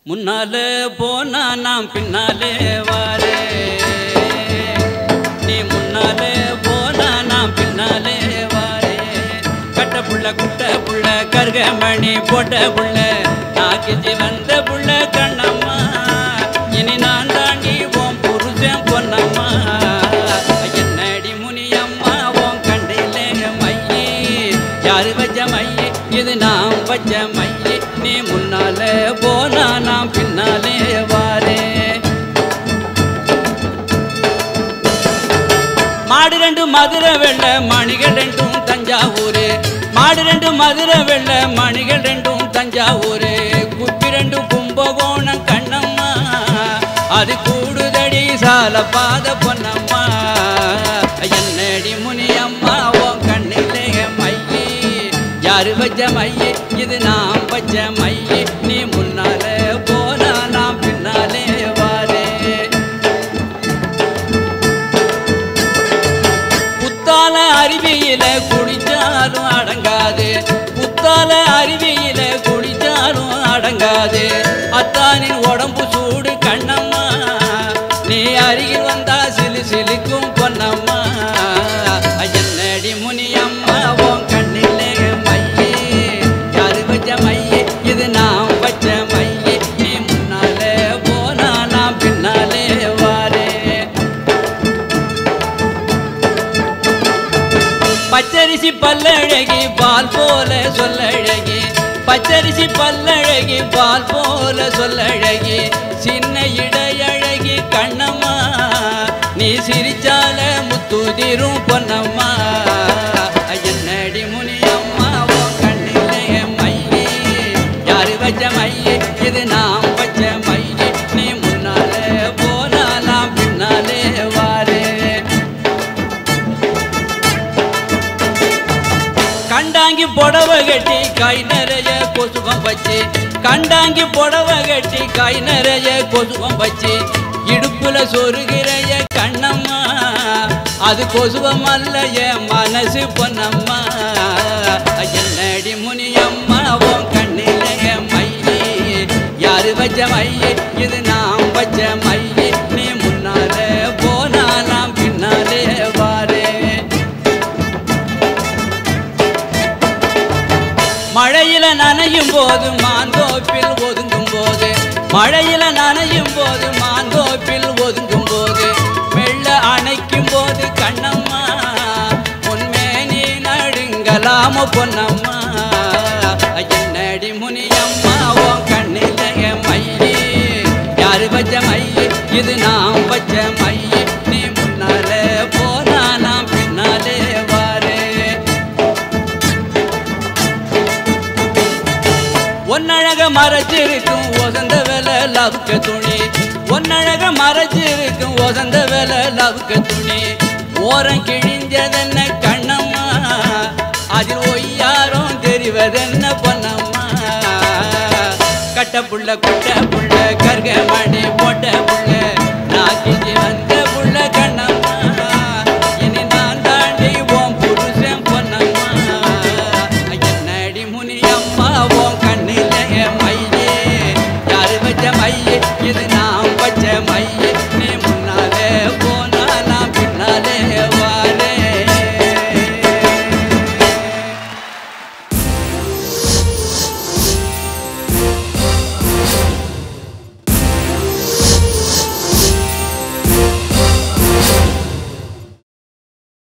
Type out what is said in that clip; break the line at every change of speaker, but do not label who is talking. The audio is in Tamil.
முன்னாலே போனா நான் பின்னாலே வாரே நீ முன்னாலே போனா நான் பின்னாலே வாரே கட்ட புள்ள குட்ட புள்ள கருகமணி போட்ட புள்ள நாக்கிச்சி வந்த புள்ள கண்ணம்மா இனி நான் தாண்டி ஓம் புருஷன் பொன்னம்மா என்னடி முனியம்மா ஓம் கண்டிலே மையே யாரு வச்ச மையே இது நான் வச்ச மையே நீ முன்னாலே போனா நான் பின்னாலே வாரே மாடு ரெண்டு மதுரை வெள்ள மணிகள் ரெண்டும் தஞ்சாவூர் மாடு ரெண்டு மதுரை வெள்ள மணிகள் ரெண்டும் தஞ்சாவூர் குப்பி ரெண்டு கும்பகோணம் கண்ணம்மா அது கூடுதடி சால பாத பொன்னம்மா என்னடி முனியம்மா உன் கண்ணிலே மையே யாரு வச்ச மையே இது நான் வச்ச மையே நீ முன்னாலே போனா நான் பின்னாலே வாரே புத்தால அருவியில குடிச்சாலும் அடங்காது புத்தால அருவியில குடிச்சாலும் அடங்காது அத்தானின் உடம்பு சூடு கண்ணம்மா நீ அருகில் வந்தா சிலு சிலுக்கும் பொன்னம்மா என்னடி முனியம்மா உன் கண்ணிலே மையே யாரு வச்ச மையே இது நான் வச்ச மையே நீ முன்னாலே போனா நான் பின்னாலே வாரேன் பச்சரிசி பல்லழகி பால் போல சொல்லழகி பச்சரிசி பல்லழகி பால் போல சொல்லழகி சின்ன இடையழகி கண்ணம்மா நீ சிரிச்சால முத்துதிரும் பொன்னம்மா என்னடி முனியம்மா உன் கண்ணிலே மையே யாரு வச்ச மையே இது நான் வச்ச மையே நீ முன்னாலே போனா நான் பின்னாலே வாரேன் கண்டாங்கி புடவை கட்டி கை நிறைய கொசுகம் வச்சு கண்டாங்கி புடவை கட்டி கை நிறைய கொசுகம் வச்சு இடுப்புல சொருகிறைய கண்ணம்மா அது கொசுவம் அல்ல என் மனசு பொன்னம்மா என்னடி முனியம்மா உன் கண்ணிலே மையே யாரு வச்ச மையே இது நான் வச்ச மையே நீ முன்னாலே போனா நான் பின்னாலே வாரேன் மழையில நனையும் போது மாந்தோப்பில் ஒதுங்கும் போது மழையில நனையும் போது மாந்தோப்பில் ஒதுங்கும் போது வெள்ள அணைக்கும் போது கண்ணம்மா உன்மேனி நடுங்கலாம பொன்னம்மா என்னடி முனியம்மா உன் கண்ணில மையே யாரு வச்ச மையே இது நான் வச்ச மையே நீ முன்னாலே போனா நான் பின்னாலே வாரேன் ஒன்னழக மறைச்சிருக்கும் ஒசந்த வேலை லவுக்க துணி ஒன்னழக மறைச்சிருக்கும் ஒசந்த வேலை லவுக்க துணி ஓரம் கிழிஞ்சதென்ன கண்ணம்மா அதில் ஒய்யாரம் தெரிவதென்ன பொன்னம்மா கட்ட புள்ள குட்ட புள்ள கர்க மணி போட்ட புள்ள